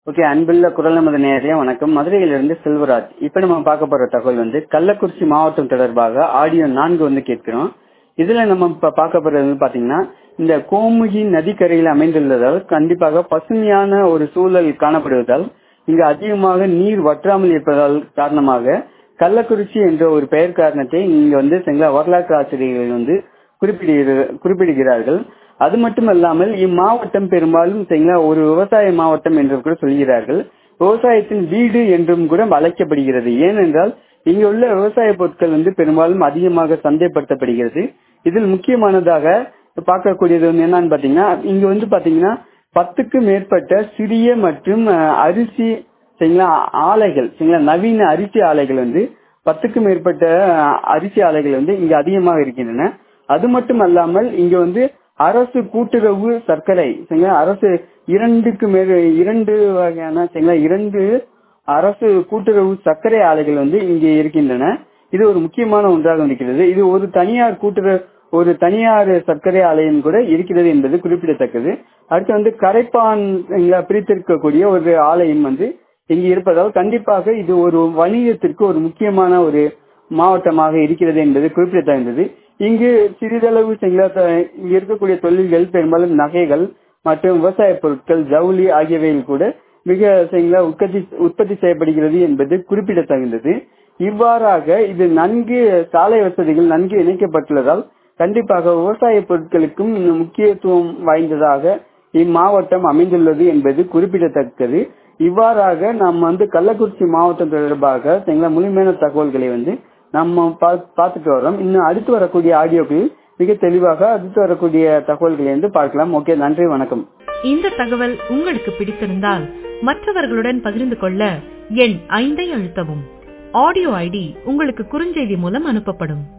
okay அன்புள்ள குரல் நமது நேரடியா வணக்கம் மதுரையிலிருந்து செல்வராஜ் இப்ப நம்ம பார்க்க போற தகவல் வந்து கள்ளக்குறிச்சி மாவட்டம் தொடர்பாக ஆடியோ நான்கு வந்து கேட்கிறோம் இதுல நம்ம இப்ப பார்க்க போறது வந்து பாத்தீங்கன்னா இந்த கோமுகி நதிக்கரையில் அமைந்துள்ளதால் கண்டிப்பாக பசுமையான ஒரு சூழல் காணப்படுவதால் இங்கு அதிகமாக நீர் வற்றாமல் இருப்பதால் காரணமாக கள்ளக்குறிச்சி என்ற ஒரு பெயர் காரணத்தை இங்க வந்து சில வரலாற்று ஆசிரியர்கள் வந்து குறிப்பிடுகிற குறிப்பிடுகிறார்கள் அது மட்டுமல்லாமல் இம்மாவட்டம் பெரும்பாலும் சரிங்களா ஒரு விவசாய மாவட்டம் என்று கூட சொல்கிறார்கள் விவசாயத்தின் வீடு என்றும் கூட அழைக்கப்படுகிறது ஏனென்றால் இங்கு உள்ள விவசாய பொருட்கள் வந்து பெரும்பாலும் அதிகமாக சந்தைப்படுத்தப்படுகிறது இதில் முக்கியமானதாக பார்க்கக்கூடியது வந்து என்னன்னு பாத்தீங்கன்னா இங்க வந்து பாத்தீங்கன்னா பத்துக்கும் மேற்பட்ட சிறிய மற்றும் அஹ், அரிசி சரிங்களா ஆலைகள் சரிங்களா நவீன அரிசி ஆலைகள் வந்து பத்துக்கும் மேற்பட்ட அஹ், அரிசி ஆலைகள் வந்து இங்க அதிகமாக இருக்கின்றன அது மட்டும் அல்லாமல் இங்க வந்து அரசு கூட்டுறவு சர்க்கரை சரிங்களா அரசு இரண்டுக்கு மேல் இரண்டு வகையான சரிங்களா இரண்டு அரசு கூட்டுறவு சர்க்கரை ஆலைகள் வந்து இங்கே இருக்கின்றன இது ஒரு முக்கியமான ஒன்றாக இருக்கிறது இது ஒரு தனியார் கூட்டுறவு ஒரு தனியார் சர்க்கரை ஆலயம் கூட இருக்கிறது என்பது குறிப்பிடத்தக்கது அடுத்து வந்து கரைப்பான் சரிங்களா, பிரித்திருக்கக்கூடிய ஒரு ஆலயம் வந்து இங்கு இருப்பதால் கண்டிப்பாக இது ஒரு வணிகத்திற்கு ஒரு முக்கியமான ஒரு மாவட்டமாக இருக்கிறது என்பது குறிப்பிடத்தகுந்தது இங்கு சிறிதளவு சரிங்களா, த- இங்கு இருக்கக்கூடிய தொழில்கள் பெரும்பாலும் நகைகள் மற்றும் விவசாய பொருட்கள் ஜவுளி ஆகியவைகள் கூட மிக சரிங்களா, உற்பத்தி உற்பத்தி செய்யப்படுகிறது என்பது குறிப்பிடத்தகுந்தது இவ்வாறாக இது நன்கு சாலை வசதிகள் நன்கு இணைக்கப்பட்டுள்ளதால் கண்டிப்பாக விவசாய பொருட்களுக்கும் முக்கியத்துவம் வாய்ந்ததாக இம்மாவட்டம் அமைந்துள்ளது என்பது குறிப்பிடத்தக்கது இவ்வாறாக நாம் வந்து கள்ளக்குறிச்சி மாவட்டம் தொடர்பாக சரிங்களா முழுமையான தகவல்களை வந்து நம்ம பா- பார்த்துட்டு வரோம் இன்னும் அடுத்து வரக்கூடிய ஆடியோக்களில் மிக தெளிவாக அடுத்து வரக்கூடிய தகவல்களை வந்து பார்க்கலாம் ஓகே நன்றி வணக்கம் இந்த தகவல் உங்களுக்கு பிடித்திருந்தால் மற்றவர்களுடன் பகிர்ந்து கொள்ள எண் ஐந்தை அழுத்தவும் ஆடியோ ஐடி உங்களுக்கு குறுஞ்செய்தி மூலம் அனுப்பப்படும்